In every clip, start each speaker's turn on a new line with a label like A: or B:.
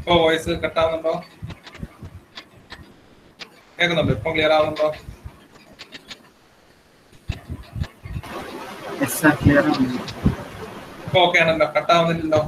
A: ഇപ്പൊ വോയിസ് കട്ടാവുന്നുണ്ടോ കേൾക്കുന്നുണ്ടോ ഇപ്പൊ ക്ലിയർ ആവുന്നുണ്ടോ
B: Yes, sir. Clear ആണ്.
A: ഇപ്പൊ ഓക്കെ ആണല്ലോ കട്ടാവുന്നില്ലല്ലോ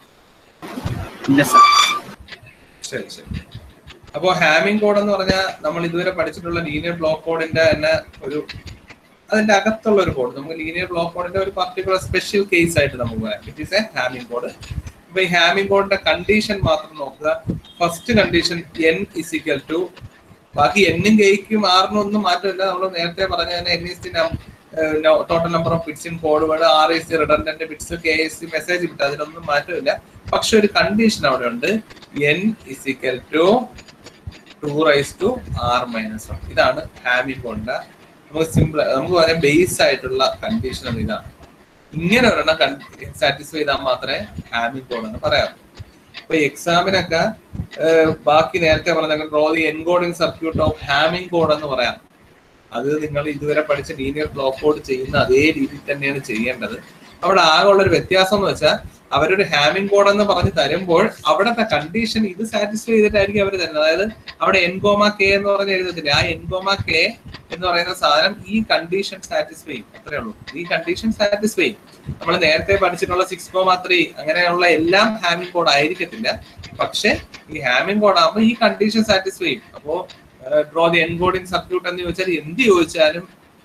B: ഇല്ല സർ
A: ശരി ശരി അപ്പോ ഹാമിംഗ് കോഡ് എന്ന് പറഞ്ഞാൽ നമ്മൾ ഇതുവരെ പഠിച്ചിട്ടുള്ള ലീനിയർ ബ്ലോക്ക് കോഡിന്റെ തന്നെ ഒരു അതിന്റെ അകത്തുള്ള ഒരു കോഡ് നമുക്ക് ലീനിയർ ബ്ലോക്ക് കോഡിന്റെ ഒരു പർട്ടിക്കുലർ സ്പെഷ്യൽ കേസ് ആയിട്ട് നമുക്ക് പറയാം it is a hamming code അപ്പൊ ഈ ഹാമിംഗ് കോഡിന്റെ കണ്ടീഷൻ മാത്രം നോക്കുക first condition N is equal to ബാക്കി എന്നും കെയ്ക്കും ആറിനും ഒന്നും മാറ്റമില്ല നമ്മൾ നേരത്തെ പറഞ്ഞ തന്നെ N is total number of bits in code word R is C redundant bits K is C message bit അതിലൊന്നും മാറ്റമില്ല പക്ഷെ ഒരു കണ്ടീഷൻ അവിടെ ഉണ്ട് N is equal to two raise to R minus one ഇതാണ് ഹാമിംഗ് കൊണ്ട് നമുക്ക് സിമ്പിൾ നമുക്ക് പറയാം ബേസ് ആയിട്ടുള്ള കണ്ടീഷൻ ഇതാണ് ഇങ്ങനെ ഒരെണ്ണം സാറ്റിസ്ഫൈ ചെയ്താൽ മാത്രമേ ഹാമിംഗ് കോഡ് എന്ന് പറയാം അപ്പൊ എക്സാമിനൊക്കെ ബാക്കി നേരത്തെ പറഞ്ഞ draw the encoding circuit of hamming code എന്ന് പറയാം അത് നിങ്ങൾ ഇതുവരെ പഠിച്ച ലീനിയർ ബ്ലോക്ക് കോഡ് ചെയ്യുന്ന അതേ രീതിയിൽ തന്നെയാണ് ചെയ്യേണ്ടത് അവിടെ ആകെ ഉള്ള ഒരു വ്യത്യാസം എന്ന് വെച്ചാൽ അവരൊരു ഹാമിംഗ് കോഡ് എന്ന് പറഞ്ഞ് തരുമ്പോൾ അവിടത്തെ കണ്ടീഷൻ ഇത് സാറ്റിസ്ഫൈ ചെയ്തിട്ടായിരിക്കും അവർ തരുന്നത് അതായത് അവിടെ എൻകോമ കെ എന്ന് പറഞ്ഞ് എഴുതത്തില്ല ആ എൻകോമ കെ എന്ന് പറയുന്ന സാധനം ഈ കണ്ടീഷൻ സാറ്റിസ്ഫൈ ചെയ്യും അത്രേ ഉള്ളൂ ഈ കണ്ടീഷൻ സാറ്റിസ്ഫൈ ചെയ്യും നമ്മൾ നേരത്തെ പഠിച്ചിട്ടുള്ള സിക്സ് കോമ ത്രീ അങ്ങനെയുള്ള എല്ലാം ഹാമിംഗ് കോഡ് ആയിരിക്കത്തില്ല പക്ഷെ ഈ ഹാമിംഗ് കോഡ് ആകുമ്പോൾ ഈ കണ്ടീഷൻ സാറ്റിസ്ഫൈ ചെയ്യും അപ്പോ ഡ്രോ ദി എൻകോഡിംഗ് സർക്യൂട്ട് എന്ന് ചോദിച്ചാൽ എന്ത് ചോദിച്ചാലും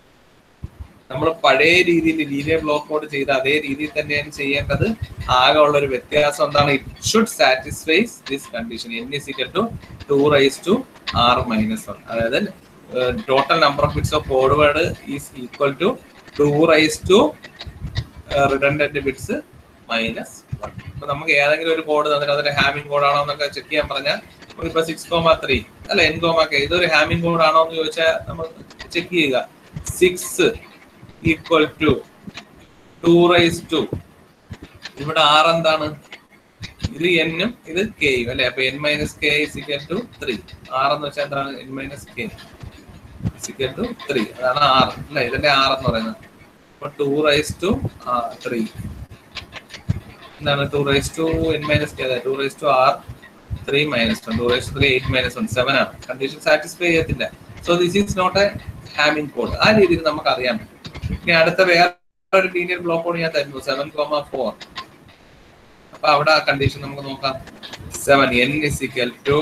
A: നമ്മൾ പഴയ രീതിയിൽ ലീനിയർ ബ്ലോക്ക് കോഡ് ചെയ്ത അതേ രീതിയിൽ തന്നെയാണ് ചെയ്യേണ്ടത് ആകെ ഉള്ള ഒരു വ്യത്യാസം എന്താണ് it should satisfies this condition N is equal to two raise to R minus one അതായത് total number of bits of code word is equal to two raise to redundant bits minus one അപ്പൊ നമുക്ക് ഏതെങ്കിലും ഒരു code തന്നിട്ട് അതിന്റെ Hamming code ആണോ എന്നൊക്കെ check ചെയ്യാൻ പറഞ്ഞാൽ ഇപ്പൊ സിക്സ് കോമ ത്രീ അല്ല എൻ കോമ കെ ഇതൊരു ഹാമിംഗ് കോഡ് ആണോ എന്ന് ചോദിച്ചാൽ നമ്മൾ ചെക്ക് ചെയ്യുക six equal to two raise to ഇവിടെ ആർ എന്താണ് ഇത് എന്നും ഇത് കെയും അല്ലെ അപ്പൊ N minus K is equal to three R എന്ന് വെച്ചാൽ എന്താണ് N minus K is equal to three അതാണ് ആർ അല്ലെ ഇതിന്റെ ആർ എന്ന് പറയുന്നത് അപ്പൊ ടു റൈസ് ടു ത്രീ എന്താണ് two raise to N minus K two raise to R three minus one two raise to three eight minus one seven ആണ് condition satisfy ചെയ്യത്തില്ല so this is not a hamming code ആ രീതിയിൽ നമുക്ക് അറിയാൻ പറ്റും ഇനി അടുത്ത വേറെ ഒരു ലീനിയർ ബ്ലോക്ക് കോഡ് ഞാൻ തരുന്നു സെവൻ കോമ ഫോർ അപ്പൊ അവിടെ ആ കണ്ടീഷൻ നമുക്ക് നോക്കാം സെവൻ എൻ ഇസിക്കൽ ടു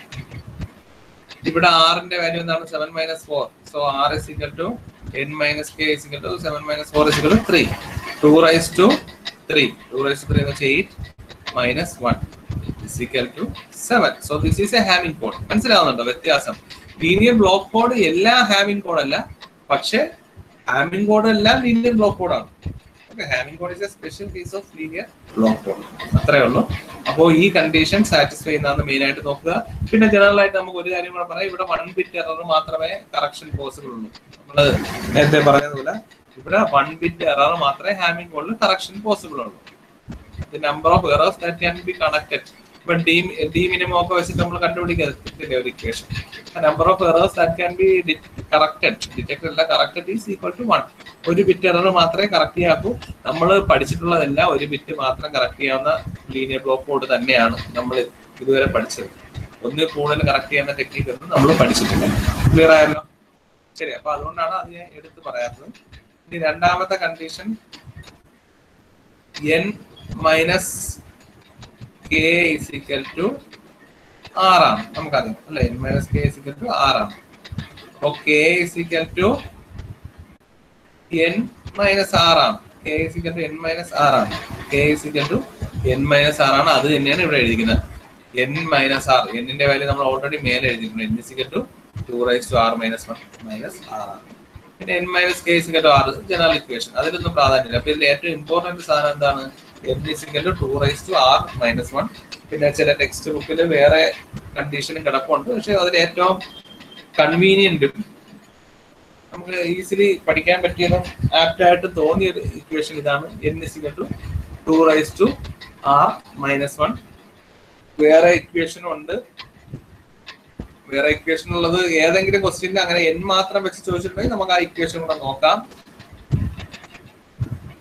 A: ഇവിടെ ആറിന്റെ വാല്യൂ എന്താണ് seven minus four so R is equal to N minus K is equal to seven minus four is equal to three two raise to three two raise to three എന്ന് വെച്ചാൽ eight minus one is equal to seven so this is a hamming code മനസ്സിലാവുന്നുണ്ടോ വ്യത്യാസം linear block code എല്ലാ hamming code അല്ല പക്ഷെ hamming code എല്ലാം linear block കോഡാണ് okay hamming code is a special case of linear block code അത്രേ ഉള്ളൂ അപ്പോൾ ഈ കണ്ടീഷൻ സാറ്റിസ്ഫൈ ചെയ്യുന്നതാണ് മെയിൻ ആയിട്ട് നോക്കുക പിന്നെ ജനറൽ ആയിട്ട് നമുക്ക് ഒരു കാര്യം കൂടെ പറയാം ഇവിടെ വൺ ബിറ്റ് എറർ മാത്രമേ കറക്ഷൻ പോസിബിൾ ഉള്ളൂ നമ്മൾ നേരത്തെ പറഞ്ഞതുപോലെ ഇവിടെ വൺ ബിറ്റ് എറർ മാത്രമേ ഹാമിംഗ് കോഡിൽ കറക്ഷൻ പോസിബിൾ ഉള്ളൂ the number of errors that can be connected ഇപ്പൊ ഡി ഡി മിനിമം ഒക്കെ വെച്ചിട്ട് നമ്മൾ കണ്ടുപിടിക്കത്തില്ലേ ഒരു equation number of errors that can be corrected detect അല്ല corrected is equal to one ഒരു ബിറ്റ് എറർ മാത്രമേ കറക്റ്റ് ചെയ്യാക്കൂ നമ്മൾ പഠിച്ചിട്ടുള്ളതെല്ലാം ഒരു ബിറ്റ് മാത്രം കറക്റ്റ് ചെയ്യാവുന്ന ലീനിയർ ബ്ലോക്ക് കോഡ് തന്നെയാണ് നമ്മൾ ഇതുവരെ പഠിച്ചത് ഒന്നിൽ കൂടുതൽ കറക്റ്റ് ചെയ്യുന്ന ടെക്നിക്ക് ഒന്നും നമ്മൾ പഠിച്ചിട്ടില്ല ക്ലിയർ ആയല്ലോ ശരി അപ്പൊ അതുകൊണ്ടാണ് അത് ഞാൻ എടുത്ത് പറയാത്തത് ഇനി രണ്ടാമത്തെ condition N minus K is equal to ആറാണ് നമുക്കറിയാം അല്ലെ N minus K is equal to ആറാണ് അപ്പൊ K is equal to N minus ആറാണ് K is equal to N minus ആറാണ് K is equal to N minus ആറാണ് അത് തന്നെയാണ് ഇവിടെ എഴുതിക്കുന്നത് എൻ മൈനസ് ആർ എന്നിന്റെ വാല്യൂ നമ്മൾ ഓൾറെഡി മേലെ എഴുതിയിട്ടുണ്ട് N is equal to two raise to R minus one minus ആറാണ് പിന്നെ N minus K is equal to R general equation അതിലൊന്നും പ്രാധാന്യമില്ല അപ്പൊ ഇതിൽ ഏറ്റവും ഇമ്പോർട്ടന്റ് സാധനം എന്താണ് N is equal to two raise to R minus one പിന്നെ ചില ടെക്സ്റ്റ് ബുക്കിൽ വേറെ കണ്ടീഷനും കിടപ്പുണ്ട് പക്ഷെ അതിൽ ഏറ്റവും കൺവീനിയന്റും നമുക്ക് ഈസിലി പഠിക്കാൻ പറ്റിയതും ആപ്റ്റ് ആയിട്ട് തോന്നിയ ഒരു ഇക്വേഷൻ ഇതാണ് N is equal to two raise to R minus one വേറെ ഇക്വേഷനും ഉണ്ട് വേറെ ഇക്വേഷൻ ഉള്ളത് ഏതെങ്കിലും ക്വസ്റ്റ്യനിൽ അങ്ങനെ എൻ മാത്രം വെച്ച് ചോദിച്ചിട്ടുണ്ടെങ്കിൽ നമുക്ക് ആ ഇക്വേഷൻ കൂടെ നോക്കാം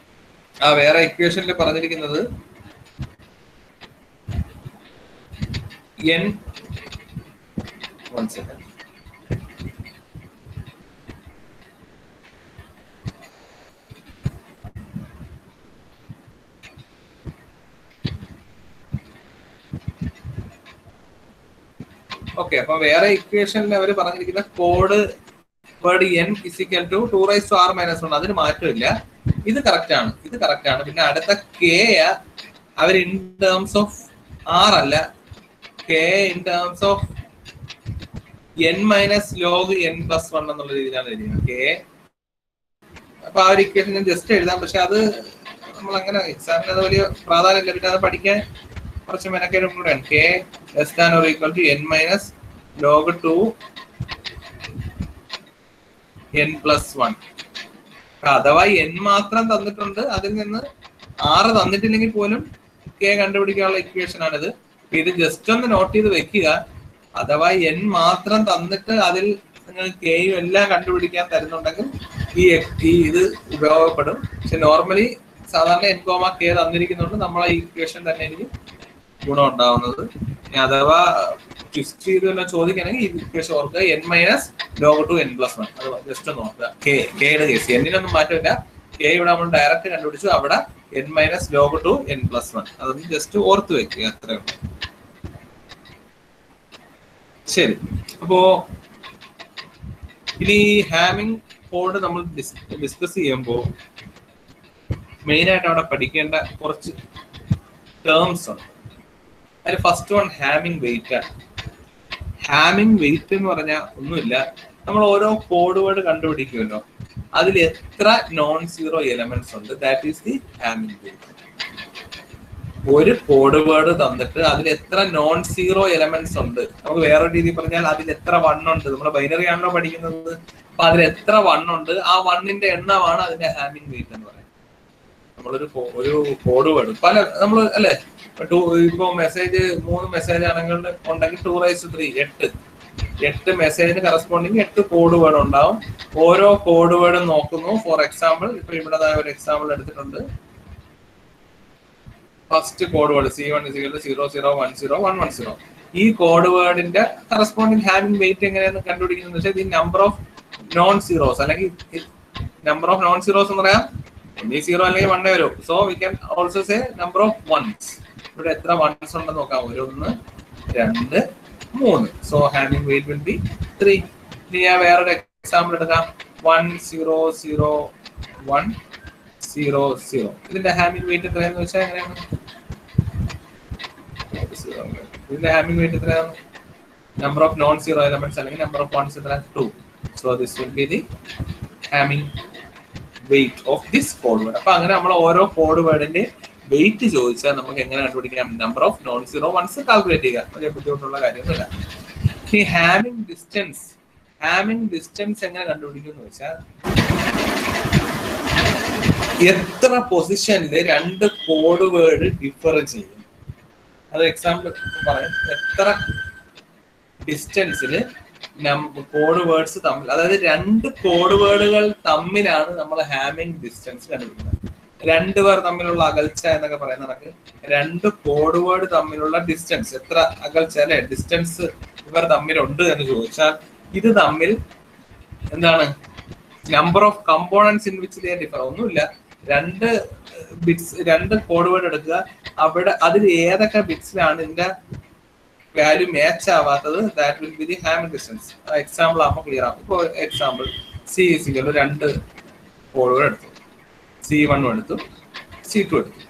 A: ആ വേറെ ഇക്വേഷനിൽ പറഞ്ഞിരിക്കുന്നത് എൻ വൺ സെക്കൻഡ് ഓക്കെ അപ്പൊ വേറെ ഇക്വേഷനിൽ അവർ പറഞ്ഞിരിക്കുന്ന code word N is equal to two raise to R minus one അതിന് മാറ്റമില്ല ഇത് കറക്റ്റ് ആണ് ഇത് കറക്റ്റ് ആണ് പിന്നെ അടുത്ത കെ അവർ ഇൻ ടേംസ് ഓഫ് ആർ അല്ല K in terms of N minus log N plus one എന്നുള്ള രീതിയിലാണ് എഴുതിയത് കെ അപ്പൊ ആ ഒരു ഇക്വേഷൻ ഞാൻ ജസ്റ്റ് എഴുതാം പക്ഷെ അത് നമ്മൾ അങ്ങനെ എക്സാമിന് അത് വലിയ പ്രാധാന്യമില്ല പിന്നെ അത് പഠിക്കാൻ കുറച്ച് മെനക്കേടും കൂടെയാണ് K less than or equal to N minus log two N plus one അഥവാ എൻ മാത്രം തന്നിട്ടുണ്ട് അതിൽ നിന്ന് ആറ് തന്നിട്ടില്ലെങ്കിൽ പോലും കെ കണ്ടുപിടിക്കാനുള്ള ഇക്വേഷൻ ആണിത് അപ്പൊ ഇത് ജസ്റ്റ് ഒന്ന് നോട്ട് ചെയ്ത് വെക്കുക അഥവാ എൻ മാത്രം തന്നിട്ട് അതിൽ നിങ്ങൾ കെയും എല്ലാം കണ്ടുപിടിക്കാൻ തരുന്നുണ്ടെങ്കിൽ ഈ ഈ ഇത് ഉപയോഗപ്പെടും പക്ഷെ നോർമലി സാധാരണ എൻ കോമ കെ തന്നിരിക്കുന്നുണ്ട് നമ്മളെ ഈ ഇക്വേഷൻ തന്നെ എനിക്ക് ഗുണം ഉണ്ടാവുന്നത് ഇനി അഥവാ ട്വിസ്റ്റ് ചെയ്ത് തന്നെ ചോദിക്കണമെങ്കിൽ ഈ ഇക്വേഷൻ ഓർക്കുക N minus log two N plus one അത് ജസ്റ്റ് നോക്കുക കെ കെയുടെ കേസ് എന്നിനൊന്നും മാറ്റമില്ല കെ ഇവിടെ നമ്മൾ ഡയറക്റ്റ് കണ്ടുപിടിച്ചു അവിടെ N minus log two N plus one അതൊന്ന് ജസ്റ്റ് ഓർത്ത് വെക്കുക അത്രേ ഉള്ളൂ ശരി അപ്പോ ഇനി ഹാമിംഗ് കോഡ് നമ്മൾ ഡിസ്കസ് ചെയ്യുമ്പോൾ മെയിൻ ആയിട്ട് അവിടെ പഠിക്കേണ്ട കുറച്ച് ടേംസ് ഉണ്ട് അതിൽ ഫസ്റ്റ് വൺ ഹാമിംഗ് വെയിറ്റ് ആണ് ഹാമിംഗ് വെയിറ്റ് എന്ന് പറഞ്ഞാൽ ഒന്നുമില്ല നമ്മൾ ഓരോ കോഡ് വേർഡ് കണ്ടുപിടിക്കുമല്ലോ അതിൽ എത്ര നോൺ സീറോ എലമെന്റ്സ് ഉണ്ട് that is the Hamming weight ഒരു കോഡ് വേർഡ് തന്നിട്ട് അതിൽ എത്ര നോൺ സീറോ എലമെന്റ്സ് ഉണ്ട് നമുക്ക് വേറെ രീതിയിൽ പറഞ്ഞാൽ അതിൽ എത്ര വൺ ഉണ്ട് നമ്മുടെ ബൈനറി ആണല്ലോ പഠിക്കുന്നത് അപ്പൊ അതിൽ എത്ര വൺ ഉണ്ട് ആ വണ്ണിന്റെ എണ്ണമാണ് അതിന്റെ ഹാമിംഗ് വെയിറ്റ് എന്ന് പറയുന്നത് നമ്മളൊരു കോ- ഒരു കോഡ് വേർഡ് പല നമ്മൾ അല്ലെ ടു ഇപ്പൊ മെസ്സേജ് മൂന്ന് മെസ്സേജ് ആണെങ്കിൽ ഉണ്ടെങ്കിൽ ടു റൈസ് ത്രീ എട്ട് എട്ട് മെസ്സേജിന് കറസ്പോണ്ടിങ് എട്ട് കോഡ് വേർഡ് ഉണ്ടാവും ഓരോ കോഡ് വേർഡും നോക്കുന്നു ഫോർ എക്സാമ്പിൾ ഇപ്പൊ ഇവിടെ ദാ ഒരു എക്സാമ്പിൾ എടുത്തിട്ടുണ്ട് first code word C one zero zero one zero one one zero ഈ കോഡ് വേർഡിന്റെ കറസ്പോണ്ടിങ് ഹാവിംഗ് വെയിറ്റ് എങ്ങനെയാണ് കണ്ടുപിടിക്കുന്നത് വെച്ചാൽ ഈ നമ്പർ ഓഫ് നോൺ സീറോസ് അല്ലെങ്കിൽ നമ്പർ ഓഫ് നോൺ സീറോസ് എന്ന് പറയാം ഒന്നീ സീറോ അല്ലെങ്കിൽ വണ്ണേ വരും so we can also say number of ones ഇവിടെ എത്ര വൺസ് ഉണ്ടെന്ന് നോക്കാം ഒരു ഒന്ന് രണ്ട് മൂന്ന് so having weight will be three ഇനി ഞാൻ വേറൊരു എക്സാമ്പിൾ എടുക്കാം one zero zero one zero zero ഇതിന്റെ ഹാമിംഗ് വെയിറ്റ് എത്രയാന്ന് വെച്ചാൽ എങ്ങനെയാണ് ഇതിന്റെ ഹാമിംഗ് വെയിറ്റ് എത്രയാണ് number of non zero elements അല്ലെങ്കിൽ നമ്പർ ഓഫ് വൺസ് എത്ര two so this will be the Hamming weight of this code word അപ്പൊ അങ്ങനെ നമ്മൾ ഓരോ കോഡ് വേർഡിന്റെ വെയിറ്റ് ചോദിച്ചാൽ നമുക്ക് എങ്ങനെ കണ്ടുപിടിക്കാം number of non zero ones calculate ചെയ്യുക വലിയ ബുദ്ധിമുട്ടുള്ള കാര്യമൊന്നുമില്ല ഈ ഹാമിംഗ് ഡിസ്റ്റൻസ് ഹാമിംഗ് ഡിസ്റ്റൻസ് എങ്ങനെ കണ്ടുപിടിക്കും എന്ന് വെച്ചാൽ എത്ര പൊസിഷനിൽ രണ്ട് കോഡ് വേർഡ് ഡിഫർ ചെയ്യും അത് എക്സാമ്പിൾ പറയാം എത്ര ഡിസ്റ്റൻസിൽ കോഡ് വേർഡ്സ് തമ്മിൽ അതായത് രണ്ട് കോഡ് വേർഡുകൾ തമ്മിലാണ് നമ്മൾ ഹാമിംഗ് ഡിസ്റ്റൻസ് കണ്ടുപിടിക്കുന്നത് രണ്ട് പേർ തമ്മിലുള്ള അകൽച്ച എന്നൊക്കെ പറയുന്ന കണക്ക് രണ്ട് കോഡ് വേർഡ് തമ്മിലുള്ള ഡിസ്റ്റൻസ് എത്ര അകൽച്ച അല്ലെ ഡിസ്റ്റൻസ് ഇവർ തമ്മിലുണ്ട് എന്ന് ചോദിച്ചാൽ ഇത് തമ്മിൽ എന്താണ് number of components in which they differ ഒന്നുമില്ല രണ്ട് ബിറ്റ്സ് രണ്ട് കോഡ് വേർഡ് എടുക്കുക അവിടെ അതിൽ ഏതൊക്കെ ബിറ്റ്സിലാണ് ഇതിന്റെ വാല്യൂ മാച്ച് ആവാത്തത് that will be the Hamming distance example ആകുമ്പോൾ ക്ലിയർ ആകും ഇപ്പോൾ എക്സാമ്പിൾ സി സിക്കൽ രണ്ട് കോഡ് വേർഡ് എടുത്തു സി വണ്ണും എടുത്തു സി ടു എടുത്തു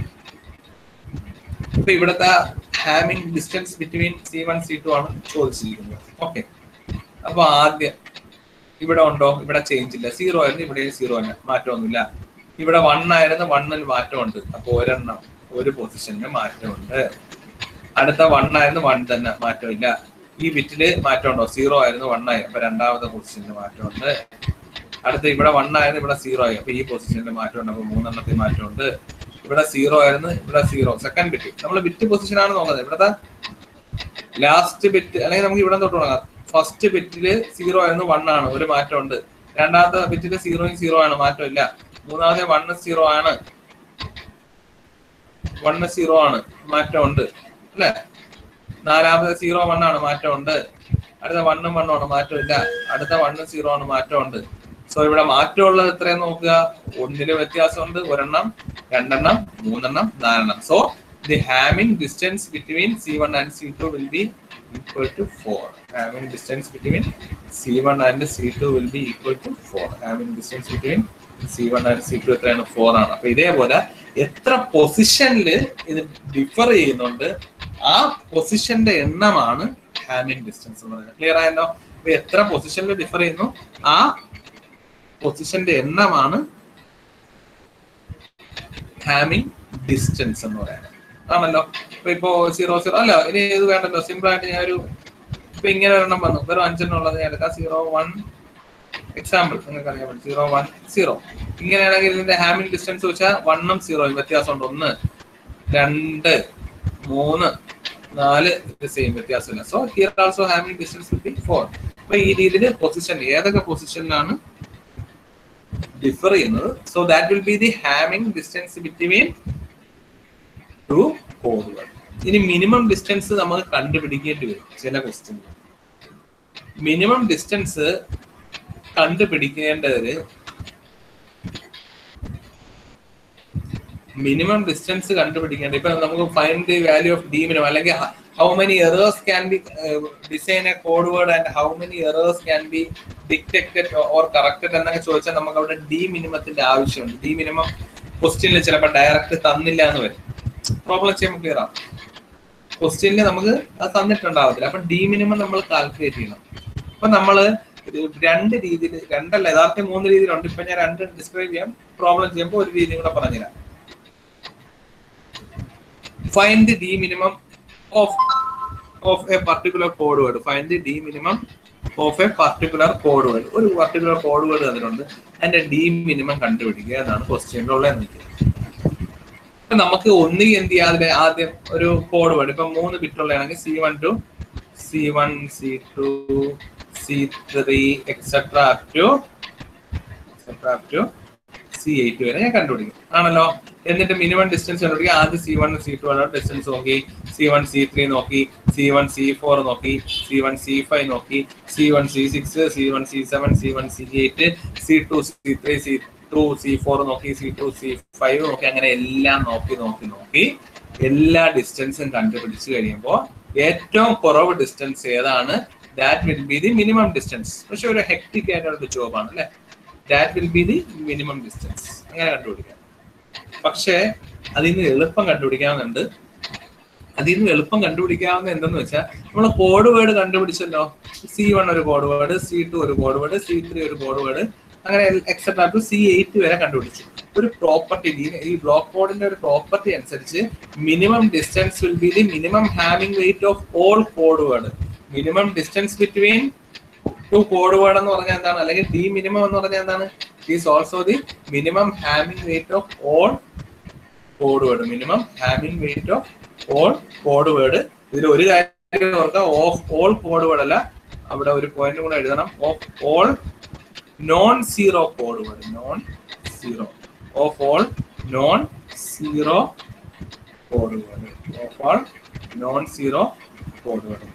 A: ഇപ്പൊ ഇവിടുത്തെ Hamming distance between C one C two ആണ് ചോദിച്ചിരിക്കുന്നത് ഓക്കെ അപ്പൊ ആദ്യം ഇവിടെ ഉണ്ടോ ഇവിടെ ചേഞ്ച് ഇല്ല സീറോ ആയിരുന്നു ഇവിടെ സീറോ തന്നെ മാറ്റമൊന്നുമില്ല ഇവിടെ വൺ ആയിരുന്നു വണ്ണിൽ മാറ്റമുണ്ട് അപ്പൊ ഒരെണ്ണം ഒരു പൊസിഷനിൽ മാറ്റമുണ്ട് അടുത്ത വൺ ആയിരുന്നു വൺ തന്നെ മാറ്റമില്ല ഈ ബിറ്റില് മാറ്റമുണ്ടോ സീറോ ആയിരുന്നു വൺ ആയി അപ്പൊ രണ്ടാമത്തെ പൊസിഷനിൽ മാറ്റമുണ്ട് അടുത്ത ഇവിടെ വൺ ആയിരുന്നു ഇവിടെ സീറോ ആയി അപ്പൊ ഈ പൊസിഷനിൽ മാറ്റമുണ്ട് അപ്പൊ മൂന്നെണ്ണത്തിൽ മാറ്റമുണ്ട് ഇവിടെ സീറോ ആയിരുന്നു ഇവിടെ സീറോ സെക്കൻഡ് ബിറ്റ് നമ്മൾ ബിറ്റ് പൊസിഷൻ ആണ് നോക്കുന്നത് ഇവിടത്തെ ലാസ്റ്റ് ബിറ്റ് അല്ലെങ്കിൽ നമുക്ക് ഇവിടെ തൊട്ട് തുടങ്ങാം ഫസ്റ്റ് ബിറ്റില് സീറോ ആയിരുന്നു വൺ ആണ് ഒരു മാറ്റമുണ്ട് രണ്ടാമത്തെ ബിറ്റില് സീറോയും സീറോ ആണ് മാറ്റമില്ല മൂന്നാമത്തെ വണ്ണ് സീറോ ആണ് വണ്ണ് സീറോ ആണ് മാറ്റമുണ്ട് അല്ലെ നാലാമത് സീറോ വൺ ആണ് മാറ്റമുണ്ട് അടുത്ത വണ്ണും വണ്ണും ആണ് മാറ്റമില്ല അടുത്ത വണ്ണും സീറോ ആണ് മാറ്റമുണ്ട് സോ ഇവിടെ മാറ്റമുള്ളത് എത്രയെന്ന് നോക്കുക ഒന്നില് വ്യത്യാസമുണ്ട് ഒരെണ്ണം രണ്ടെണ്ണം മൂന്നെണ്ണം നാലെണ്ണം so the Hamming distance between C one and C two will be equal to four Hamming distance between C one and C two will be equal to four Hamming distance between C one and C two എത്രയാണ് four ആണ് അപ്പൊ ഇതേപോലെ എത്ര പൊസിഷനിൽ ഇത് differ ചെയ്യുന്നുണ്ട് ആ പൊസിഷന്റെ എണ്ണമാണ് ഹാമിംഗ് ഡിസ്റ്റൻസ് എന്ന് പറയുന്നത് ക്ലിയർ ആയല്ലോ അപ്പൊ എത്ര പൊസിഷനിൽ ഡിഫർ ചെയ്യുന്നു ആ പൊസിഷന്റെ എണ്ണമാണ് ഹാമിംഗ് ഡിസ്റ്റൻസ് എന്ന് പറയുന്നത് ആണല്ലോ ഇപ്പൊ ഇപ്പോ സീറോ സീറോ അല്ല ഇനി ഇത് വേണ്ടല്ലോ സിമ്പിൾ ആയിട്ട് ഞാൻ ഒരു ഇപ്പൊ ഇങ്ങനെ ഒരെണ്ണം വന്നു വെറും അഞ്ചെണ്ണം ഉള്ളത് ഞാൻ എടുക്കാം സീറോ വൺ എക്സാമ്പിൾ നിങ്ങൾക്ക് അറിയാൻ പറ്റും സീറോ വൺ സീറോ ഇങ്ങനെയാണെങ്കിൽ ഇതിന്റെ ഹാമിംഗ് ഡിസ്റ്റൻസ് വെച്ചാൽ വണ്ണും സീറോയും വ്യത്യാസമുണ്ട് ഒന്ന് രണ്ട് മൂന്ന് നാല് ഇത് സെയിം വ്യത്യാസമില്ല so here also Hamming distance will be four അപ്പൊ ഈ രീതിയിൽ പൊസിഷൻ ഏതൊക്കെ പൊസിഷനിലാണ് ഡിഫർ ചെയ്യുന്നത് so that will be the Hamming distance between two കോഡുകൾ ഇനി മിനിമം ഡിസ്റ്റൻസ് നമുക്ക് കണ്ടുപിടിക്കേണ്ടി വരും ചില ക്വസ്റ്റ്യൻ മിനിമം ഡിസ്റ്റൻസ് കണ്ടുപിടിക്കേണ്ടത് മിനിമം ഡിസ്റ്റൻസ് കണ്ടുപിടിക്കേണ്ടത് ഇപ്പൊ നമുക്ക് find the value of D minimum അല്ലെങ്കിൽ how many errors can be design a code word and how many errors can be detected or corrected എന്നൊക്കെ ചോദിച്ചാൽ നമുക്ക് അവിടെ ഡി മിനിമത്തിന്റെ ആവശ്യമുണ്ട് ഡി മിനിമം ക്വസ്റ്റ്യനിൽ ചിലപ്പോൾ ഡയറക്റ്റ് തന്നില്ല എന്ന് വരും പ്രോബ്ലം ചെയ്യുമ്പോൾ ക്ലിയർ ആവും ക്വസ്റ്റ്യനിൽ നമുക്ക് അത് തന്നിട്ടുണ്ടാവത്തില്ല അപ്പൊ ഡി മിനിമം നമ്മൾ കാൽക്കുലേറ്റ് ചെയ്യണം അപ്പൊ നമ്മള് ഇത് രണ്ട് രീതിയിൽ രണ്ടല്ല യഥാർത്ഥം മൂന്ന് രീതിയിലുണ്ട് ഇപ്പൊ ഞാൻ രണ്ട് ഡിസ്ക്രൈബ് ചെയ്യാം പ്രോബ്ലം ചെയ്യുമ്പോൾ ഒരു രീതി കൂടെ പറഞ്ഞുതരാം find the D minimum of of a particular code word find the D minimum of a particular code word ഒരു പർട്ടിക്കുലർ കോഡ് വേർഡ് തന്നിട്ടുണ്ട് അതിന്റെ ഡി മിനിമം കണ്ടുപിടിക്കുക എന്നാണ് ക്വസ്റ്റ്യനിലുള്ള നിൽക്കുന്നത് ഇപ്പൊ നമുക്ക് ഒന്നുകിൽ എന്ത് ചെയ്യാം അതിലെ ആദ്യം ഒരു കോഡ് വേർഡ് ഇപ്പൊ മൂന്ന് ബിറ്റുള്ളതാണെങ്കിൽ C one two C one C two C three etcetera up to etcetera up to C eight വരെ ഞാൻ കണ്ടുപിടിക്കും ആണല്ലോ എന്നിട്ട് മിനിമം ഡിസ്റ്റൻസ് കണ്ടുപിടിക്കുക ആദ്യം സി വൺ സി ടു ആണ് ഡിസ്റ്റൻസ് നോക്കി സി വൺ സി ത്രീ നോക്കി സി വൺ സി ഫോർ നോക്കി സി വൺ സി ഫൈവ് നോക്കി C one C six C one C seven C one C eight C two C three C two C four നോക്കി C two C five നോക്കി അങ്ങനെ എല്ലാം നോക്കി നോക്കി നോക്കി എല്ലാ ഡിസ്റ്റൻസും കണ്ടുപിടിച്ച് കഴിയുമ്പോൾ ഏറ്റവും കുറവ് ഡിസ്റ്റൻസ് ഏതാണ് that will be the minimum distance പക്ഷെ ഒരു ഹെക്ടിക് ആയിട്ടുള്ള ജോബാണ് അല്ലെ that will be the minimum distance അങ്ങനെ കണ്ടുപിടിക്കാം പക്ഷേ അതിൽ നിന്ന് എളുപ്പം കണ്ടുപിടിക്കാവുന്നുണ്ട് അതിൽ നിന്ന് എളുപ്പം കണ്ടുപിടിക്കാവുന്ന എന്തെന്ന് വെച്ചാൽ നമ്മൾ കോഡ് വേർഡ് കണ്ടുപിടിച്ചല്ലോ സി വൺ ഒരു കോഡ് വേർഡ് സി ടു ഒരു കോഡ് വേർഡ് സി ത്രീ ഒരു കോഡ് വേർഡ് അങ്ങനെ എക്സെട്രാ ടു സി എയ്റ്റ് വരെ കണ്ടുപിടിച്ചു ഒരു പ്രോപ്പർട്ടി ഈ ബ്ലോക്ക് കോഡിന്റെ ഒരു പ്രോപ്പർട്ടി അനുസരിച്ച് minimum distance will be the minimum having weight of all code word minimum distance between two code word എന്ന് പറഞ്ഞാൽ എന്താണ് അല്ലെങ്കിൽ ഡി മിനിമം എന്ന് പറഞ്ഞാൽ എന്താണ് is also the minimum having weight of all code word minimum having weight of all code word ഇതിൽ ഒരു കാര്യം ഓർക്കുക ഓഫ് ഓൾ കോഡ് വേർഡ് അല്ല അവിടെ ഒരു പോയിന്റ് കൂടെ എഴുതണം of all non zero code word non zero of all non zero code word of all non zero code word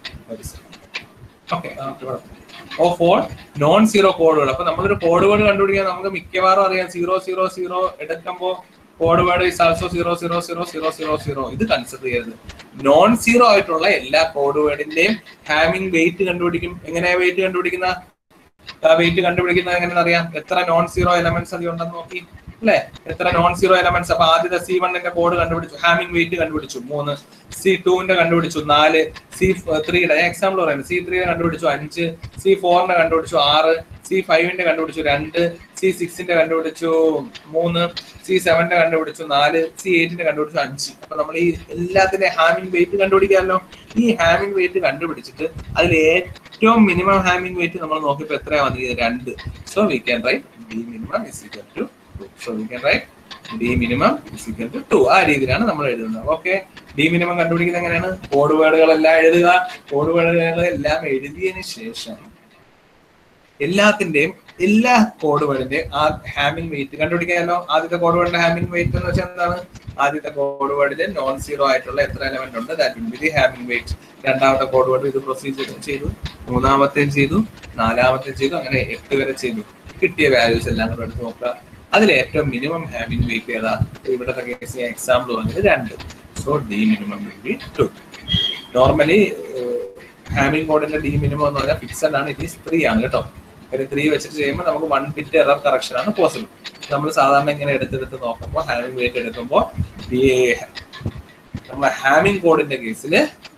A: okay of all non zero കോഡുകൾ അപ്പൊ നമ്മളൊരു കോഡ് വേർഡ് കണ്ടുപിടിക്കാൻ നമുക്ക് മിക്കവാറും അറിയാം സീറോ സീറോ സീറോ എടുക്കുമ്പോൾ code word is also zero zero zero zero zero zero ഇത് consider ചെയ്യരുത് നോൺ സീറോ ആയിട്ടുള്ള എല്ലാ കോഡ് വേർഡിന്റെയും ഹാമിംഗ് വെയിറ്റ് കണ്ടുപിടിക്കും എങ്ങനെയാ വെയിറ്റ് കണ്ടുപിടിക്കുന്ന വെയിറ്റ് കണ്ടുപിടിക്കുന്നത് എങ്ങനെയാണെന്ന് അറിയാം എത്ര നോൺ സീറോ എലമെന്റ്സ് അതിൽ ഉണ്ടെന്ന് നോക്കി അല്ലെ എത്ര നോൺ സീറോ എലമെന്റ്സ് അപ്പൊ ആദ്യത്തെ സി വണ്ണിന്റെ കോഡ് കണ്ടുപിടിച്ചു ഹാമിംഗ് വെയിറ്റ് കണ്ടുപിടിച്ചു മൂന്ന് സി ടുവിന്റെ കണ്ടുപിടിച്ചു നാല് സി ത്രീയുടെ എക്സാമ്പിൾ പറയുന്നത് സി ത്രീയുടെ കണ്ടുപിടിച്ചു അഞ്ച് സി ഫോറിന്റെ കണ്ടുപിടിച്ചു ആറ് സി ഫൈവിന്റെ കണ്ടുപിടിച്ചു രണ്ട് സി സിക്സിന്റെ കണ്ടുപിടിച്ചു മൂന്ന് സി സെവന്റെ കണ്ടുപിടിച്ചു നാല് സി എയ്റ്റിന്റെ കണ്ടുപിടിച്ചു അഞ്ച് അപ്പൊ നമ്മൾ ഈ എല്ലാത്തിന്റെ ഹാമിംഗ് വെയിറ്റ് കണ്ടുപിടിക്കാമല്ലോ ഈ ഹാമിംഗ് വെയിറ്റ് കണ്ടുപിടിച്ചിട്ട് അതിൽ ഏറ്റവും മിനിമം ഹാമിംഗ് വെയിറ്റ് നമ്മൾ നോക്കിയപ്പോൾ എത്രയാ വന്നിരിക്കുന്നത് രണ്ട് so we can write D minimum is equal to two so we can write D minimum is equal to two ആ രീതിയിലാണ് നമ്മൾ എഴുതുന്നത് ഓക്കെ ഡി മിനിമം കണ്ടുപിടിക്കുന്നത് എങ്ങനെയാണ് കോഡ് വേർഡുകളെല്ലാം എഴുതുക കോഡ് വേർഡുകൾ എല്ലാം എഴുതിയതിന് ശേഷം എല്ലാത്തിന്റെയും എല്ലാ കോഡ് വേർഡിന്റെയും ആ ഹാമിംഗ് വെയിറ്റ് കണ്ടുപിടിക്കാമല്ലോ ആദ്യത്തെ കോഡ് വേർഡിന്റെ ഹാമിംഗ് വെയിറ്റ് എന്ന് വെച്ചാൽ എന്താണ് ആദ്യത്തെ കോഡ് വേർഡിൽ നോൺ സീറോ ആയിട്ടുള്ള എത്ര എലമെന്റ് ഉണ്ട് that will be the having weight രണ്ടാമത്തെ കോഡ് വേർഡ് ഇത് പ്രൊസീജിയർ ചെയ്തു മൂന്നാമത്തെയും ചെയ്തു നാലാമത്തെയും ചെയ്തു അങ്ങനെ എട്ട് വരെ ചെയ്തു കിട്ടിയ വാല്യൂസ് എല്ലാം കൂടെ എടുത്ത് നോക്കുക അതിൽ ഏറ്റവും മിനിമം ഹാവിംഗ് വെയിറ്റ് ഏതാ ഇവിടുത്തെ കേസ് എക്സാമ്പിൾ പറഞ്ഞത് രണ്ട് so D minimum will be two normally Hamming കോഡിന്റെ ഡി മിനിമം എന്ന് പറഞ്ഞാൽ ഫിക്സഡ് ആണ് ഇറ്റ് ഈസ് ത്രീ ആണ് കേട്ടോ ഒരു ത്രീ വെച്ചിട്ട് ചെയ്യുമ്പോൾ നമുക്ക് വൺ ബിറ്റ് എറർ കറക്ഷൻ ആണ് പോസിബിൾ നമ്മൾ സാധാരണ ഇങ്ങനെ എടുത്തെടുത്ത് നോക്കുമ്പോൾ ഹാമിംഗ് വെയിറ്റ് എടുക്കുമ്പോൾ ഈ നമ്മളെ ഹാമിംഗ് കോഡിന്റെ കേസിൽ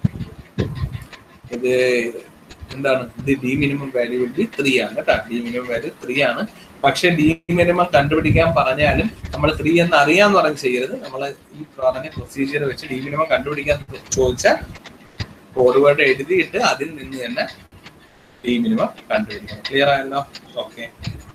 A: ഇത് എന്താണ് ഇത് D minimum value will be three ആണ് കേട്ടോ ഡി മിനിമം വാല്യൂ ത്രീ ആണ് പക്ഷെ ഡി മിനിമം കണ്ടുപിടിക്കാൻ പറഞ്ഞാലും നമ്മൾ ത്രീ എന്ന് അറിയാന്ന് പറഞ്ഞ് ചെയ്യരുത് നമ്മൾ ഈ പറഞ്ഞ പ്രൊസീജിയർ വെച്ച് ഡി മിനിമം കണ്ടുപിടിക്കാൻ ചോദിച്ചാൽ കോഡ് വേർഡ് എഴുതിയിട്ട് അതിൽ നിന്ന് തന്നെ ഡി മിനിമം കണ്ടുപിടിക്കണം ക്ലിയർ ആയല്ലോ ഓക്കെ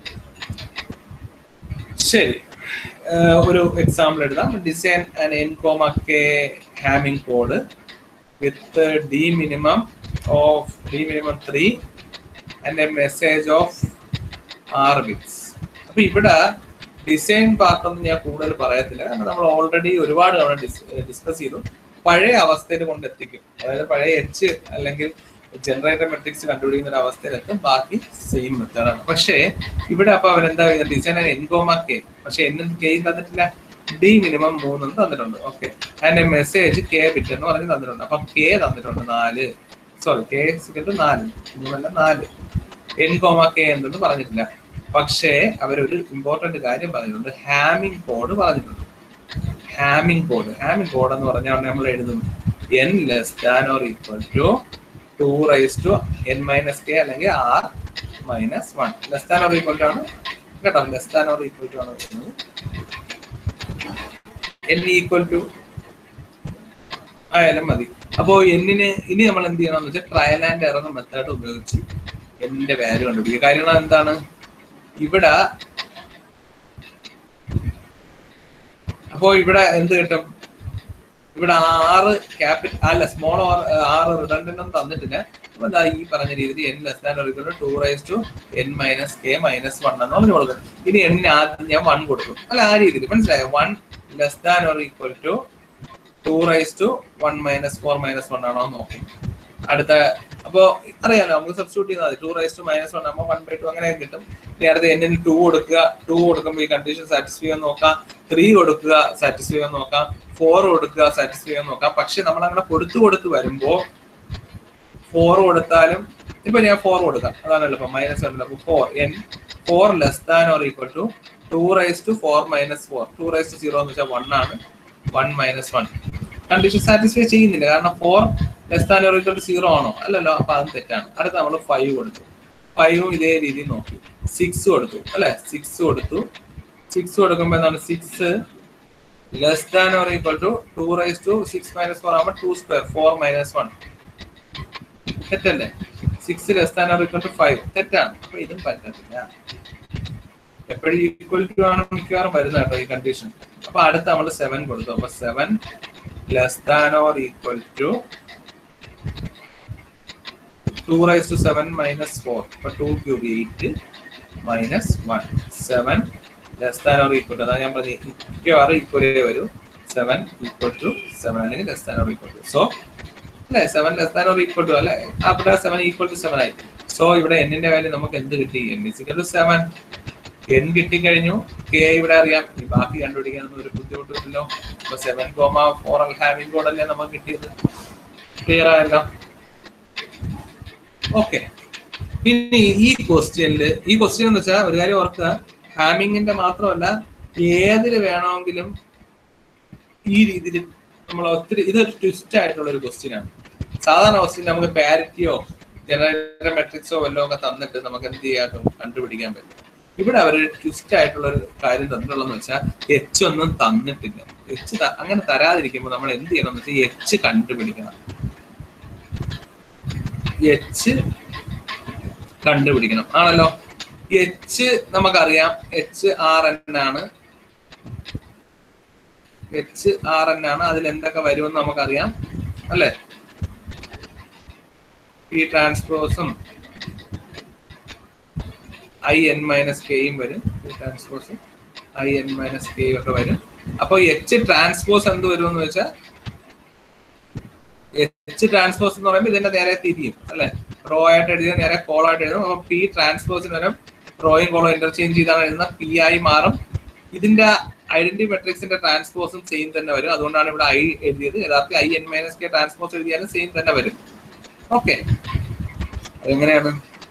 A: ശരി ഏഹ് ഒരു എക്സാമ്പിൾ എഴുതാം design and N comma K Hamming code with D minimum of D minimum three and a message of ആറ് ബിറ്റ്സ് അപ്പൊ ഇവിടെ ഡിസൈൻ പാർട്ട് ഒന്നും ഞാൻ കൂടുതൽ പറയത്തില്ല കാരണം നമ്മൾ ഓൾറെഡി ഒരുപാട് തവണ ഡിസ്കസ് ചെയ്തു പഴയ അവസ്ഥയിൽ കൊണ്ട് എത്തിക്കും അതായത് പഴയ എച്ച് അല്ലെങ്കിൽ ജനറേറ്റർ മെട്രിക്സ് കണ്ടുപിടിക്കുന്ന ഒരു അവസ്ഥയിലെത്തും ബാക്കി സെയിം മെത്തേഡാണ് പക്ഷേ ഇവിടെ അപ്പൊ അവരെന്താ ഡിസൈൻ എൻകോമ കെ പക്ഷെ എന്നും കെ തന്നിട്ടില്ല ഡി മിനിമം മൂന്നും തന്നിട്ടുണ്ട് ഓക്കെ അതിന്റെ മെസ്സേജ് കെ ബിറ്റ് എന്ന് പറഞ്ഞ് തന്നിട്ടുണ്ട് അപ്പൊ കെ തന്നിട്ടുണ്ട് നാല് സോറി കെ സിക്കറ്റ് നാല് മൂന്നല്ല നാല് എൻ കോമ കെ എന്തെന്ന് പറഞ്ഞിട്ടില്ല പക്ഷേ അവരൊരു ഇമ്പോർട്ടന്റ് കാര്യം പറഞ്ഞിട്ടുണ്ട് ഹാമിംഗ് കോഡ് പറഞ്ഞിട്ടുണ്ട് ഹാമിംഗ് കോഡ് ഹാമിംഗ് കോഡ് എന്ന് പറഞ്ഞാൽ നമ്മൾ എഴുതും N less than or equal to two raise to N minus K അല്ലെങ്കിൽ R minus one less than or equal to ആണ് കേട്ടോ less than or equal to ആണ് വരുന്നത് എൻ ഈക്വൽ ടു ആയാലും മതി അപ്പോ എന്നിന് ഇനി നമ്മൾ എന്ത് ചെയ്യണം എന്ന് വെച്ചാൽ ട്രയൽ ആൻഡ് എറർ മെത്തേഡ് ഉപയോഗിച്ച് എന്നിന്റെ വാല്യൂ കണ്ടുപിടിക്കുക കാര്യങ്ങൾ എന്താണ് ഇവിടെ അപ്പോ ഇവിടെ എന്ത് കിട്ടും ഇവിടെ ആറ് ക്യാപിറ്റൽ അല്ല സ്മോൾ ആറ് റിഡൻഡന്റ് തന്നിട്ടില്ല അപ്പൊ എന്താ ഈ പറഞ്ഞ രീതിയിൽ എൻ ലെസ് ദാൻ ഒരു two raise to N minus K minus one എന്ന് പറഞ്ഞു കൊടുക്കും ഇനി എന്നിന് ആദ്യം ഞാൻ വൺ കൊടുക്കും അല്ല ആ രീതിയിൽ മനസ്സിലായോ one less than or equal to two raise to one minus four minus one ആണോ എന്ന് നോക്കും അടുത്ത അപ്പോ അറിയാലോ നമുക്ക് സബ്സ്റ്റിറ്റ്യൂട്ട് ചെയ്താൽ മതി two raise to minus one ആകുമ്പോൾ വൺ ബൈ ടു അങ്ങനെ കിട്ടും ഇനി അടുത്ത എന്നിന് ടു കൊടുക്കുക ടു കൊടുക്കുമ്പോൾ ഈ കണ്ടീഷൻ സാറ്റിസ്ഫൈ ചെയ്യാൻ നോക്കാം ത്രീ കൊടുക്കുക സാറ്റിസ്ഫൈ ചെയ്യാൻ നോക്കാം ഫോർ കൊടുക്കുക സാറ്റിസ്ഫൈ ചെയ്യാൻ നോക്കാം പക്ഷെ നമ്മൾ അങ്ങനെ കൊടുത്തു കൊടുത്ത് വരുമ്പോ ഫോർ കൊടുത്താലും ഇപ്പൊ ഞാൻ ഫോർ കൊടുക്കാം അതാണ് എളുപ്പം മൈനസ് വൺ അപ്പൊ four N four less than or equal to two raise to four minus four two raise to zero എന്ന് വെച്ചാൽ വൺ ആണ് one minus one condition satisfy ചെയ്യുന്നില്ല കാരണം four less than or equal to zero ആണോ അല്ലല്ലോ അപ്പൊ അത് തെറ്റാണ് അടുത്ത നമ്മൾ ഫൈവ് കൊടുത്തു ഫൈവും ഇതേ രീതിയിൽ നോക്കി സിക്സ് കൊടുത്തു അല്ലെ സിക്സ് കൊടുത്തു സിക്സ് കൊടുക്കുമ്പോ എന്താണ് six less than or equal to two raise to six minus four ആകുമ്പോൾ two square four minus one തെറ്റല്ലേ six less than or equal to five തെറ്റാണ് അപ്പൊ ഇതും പറ്റത്തില്ല എപ്പോഴും ഈക്വൽ ടു ആണ് മിക്കവാറും വരുന്നത് കേട്ടോ ഈ കണ്ടീഷൻ അപ്പൊ അടുത്ത നമ്മൾ സെവൻ കൊടുത്തു അപ്പൊ seven less than or equal to two raise to seven minus four അപ്പൊ two cube eight minus one seven less than or equal to അതാണ് ഞാൻ പറഞ്ഞത് മിക്കവാറും ഈക്വലേ വരൂ സെവൻ ഈക്വൽ ടു സെവൻ അല്ലെങ്കിൽ less than or equal to so അല്ലെ seven less than or equal to അല്ലെ അവിടെ സെവൻ ഈക്വൽ ടു സെവൻ ആയി സോ ഇവിടെ എന്നിന്റെ വാല്യൂ നമുക്ക് എന്ത് കിട്ടി N is equal to seven N കിട്ടിക്കഴിഞ്ഞു കെ ഇവിടെ അറിയാം ഈ ബാക്കി കണ്ടുപിടിക്കാനൊന്നും ഒരു ബുദ്ധിമുട്ടില്ലല്ലോ അപ്പൊ സെവൻ കോമ ഫോർ ഹാവിംഗ് കോഡല്ലേ നമുക്ക് കിട്ടിയത് ക്ലിയർ ആയല്ലോ ഓക്കെ ഇനി ഈ ക്വസ്റ്റ്യനില് ഈ ക്വസ്റ്റ്യൻ എന്ന് വെച്ചാൽ ഒരു കാര്യം ഓർക്കുക ഹാമിങ്ങിന്റെ മാത്രമല്ല ഏതില് വേണമെങ്കിലും ഈ രീതിയിൽ നമ്മൾ ഒത്തിരി ഇതൊരു ട്വിസ്റ്റ് ആയിട്ടുള്ള ഒരു ക്വസ്റ്റ്യൻ ആണ് സാധാരണ ക്വസ്റ്റ്യൻ നമുക്ക് പാരിറ്റിയോ ജനറേറ്റർ മെട്രിക്സോ വല്ലതും ഒക്കെ തന്നിട്ട് നമുക്ക് എന്ത് ചെയ്യാൻ കണ്ടുപിടിക്കാൻ പറ്റും ഇവിടെ അവർ ട്വിസ്റ്റ് ആയിട്ടുള്ള ഒരു കാര്യം തന്നിട്ടുള്ളതെന്ന് വെച്ചാൽ എച്ച് ഒന്നും തന്നിട്ടില്ല എച്ച് അങ്ങനെ തരാതിരിക്കുമ്പോൾ നമ്മൾ എന്ത് ചെയ്യണം എന്ന് വെച്ചാൽ എച്ച് കണ്ടുപിടിക്കണം എച്ച് കണ്ടുപിടിക്കണം ആണല്ലോ എച്ച് നമുക്കറിയാം എച്ച് ആർ എൻ ആണ് എച്ച് ആർ എൻ ആണ് അതിൽ എന്തൊക്കെ വരുമെന്ന് നമുക്കറിയാം അല്ലേ ഈ ട്രാൻസ്പോസും ഐ എൻ മൈനസ് കെയും വരും ഈ ട്രാൻസ്പോസും ഐ എൻ മൈനസ് കെയും ഒക്കെ വരും അപ്പൊ എച്ച് ട്രാൻസ്പോസ് എന്ത് വരും എന്ന് വെച്ചാൽ എച്ച് ട്രാൻസ്പോസ് എന്ന് പറയുമ്പോൾ ഇതിന്റെ നേരെ തിരിയും അല്ലെ റോ ആയിട്ട് എഴുതിയ നേരെ കോൾ ആയിട്ട് എഴുതും അപ്പൊ പി ട്രാൻസ്പോസിന് വരും റോയും കോളും ഇന്റർചേഞ്ച് ചെയ്താണ് എഴുതുന്ന പി ആയി മാറും ഇതിന്റെ ഐഡന്റി മെട്രിക്സിന്റെ ട്രാൻസ്പോസും സെയിം തന്നെ വരും അതുകൊണ്ടാണ് ഇവിടെ ഐ എഴുതിയത് യഥാർത്ഥ I N minus K transpose എഴുതിയാലും സെയിം തന്നെ വരും ഓക്കെ അതെങ്ങനെയാണ്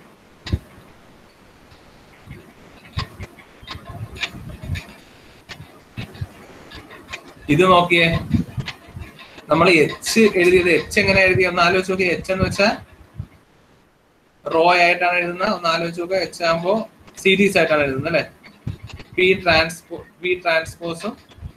A: ഇത് നോക്കിയേ നമ്മൾ എച്ച് എഴുതിയത് എച്ച് എങ്ങനെ എഴുതി ഒന്ന് ആലോചിച്ച് നോക്കി എച്ച് എന്ന് വെച്ചാൽ റോ ആയിട്ടാണ് എഴുതുന്നത് ഒന്ന് ആലോചിച്ച് നോക്കുക എച്ച് ആകുമ്പോ സീരീസ് ആയിട്ടാണ് എഴുതുന്നത് അല്ലെ പി ട്രാൻസ്പോ പി ട്രാൻസ്പോസും